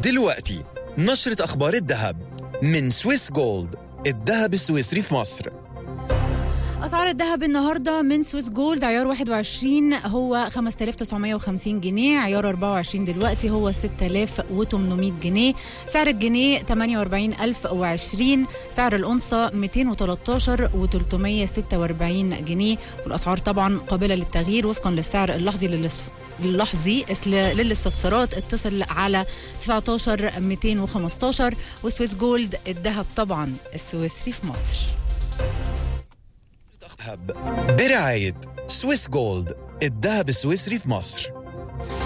دلوقتي نشرة أخبار الذهب من سويس جولد الذهب السويسري في مصر اسعار الذهب النهارده من سويس جولد عيار 21 هو 5950 جنيه عيار 24 دلوقتي هو 6800 جنيه سعر الجنيه 48020 سعر الأنصة 213 و346 جنيه والأسعار طبعا قابلة للتغيير وفقا للسعر اللحظي للصف اللحظي اسل- للاستفسارات اتصل على 19 215 وسويس جولد الذهب طبعا السويسري في مصر ذهب برعاية سويس جولد الذهب السويسري في مصر